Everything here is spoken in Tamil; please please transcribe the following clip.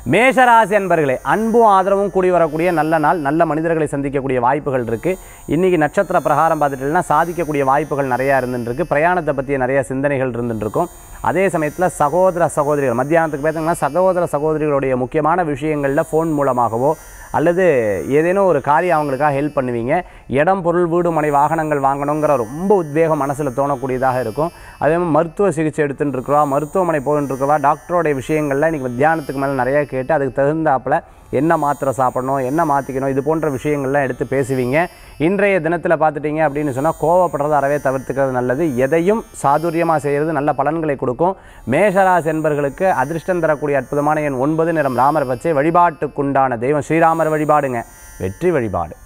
மேஷராசி அன்பர்களே அன்பும் ஆதரவும் கூடி வரக்கூடிய நல்ல நாள் நல்ல மனிதர்களை சந்திக்கக்கூடிய வாய்ப்புகள் இருக்குது இன்றைக்கி நட்சத்திர பிரகாரம் பார்த்துட்டீங்கன்னா சாதிக்கக்கூடிய வாய்ப்புகள் நிறையா இருந்துருக்கு பிரயாணத்தை பற்றிய நிறைய சிந்தனைகள் இருந்துருக்கும் அதே சமயத்தில் சகோதர சகோதரிகள் மத்தியானத்துக்கு பார்த்தீங்கன்னா சகோதர சகோதரிகளுடைய முக்கியமான விஷயங்களில் ஃபோன் மூலமாகவோ அல்லது ஏதேனும் ஒரு காரியம் அவங்களுக்காக ஹெல்ப் பண்ணுவீங்க இடம் பொருள் வீடு மனை வாகனங்கள் வாங்கணுங்கிற ரொம்ப உத்வேகம் மனசில் தோணக்கூடியதாக இருக்கும் அதே மாதிரி மருத்துவ சிகிச்சை எடுத்துட்டு இருக்கிறவா மருத்துவமனை போயிட்டு இருக்கிறவா டாக்டரோடைய விஷயங்கள்ல இன்றைக்கி மத்தியானத்துக்கு மேலே நிறையா கேட்டு அதுக்கு தகுந்தாப்பில் என்ன மாத்திரை சாப்பிடணும் என்ன மாற்றிக்கணும் இது போன்ற விஷயங்கள்லாம் எடுத்து பேசுவீங்க இன்றைய தினத்தில் பார்த்துட்டீங்க அப்படின்னு சொன்னால் கோவப்படுறத அறவே தவிர்த்துக்கிறது நல்லது எதையும் சாதுரியமாக செய்கிறது நல்ல பலன்களை கொடுக்கும் மேஷராசி என்பர்களுக்கு அதிர்ஷ்டம் தரக்கூடிய அற்புதமான எண் ஒன்பது நிறம் ராமர் பச்சை வழிபாட்டுக்குண்டான தெய்வம் ஸ்ரீராமர் வழிபாடுங்க வெற்றி வழிபாடு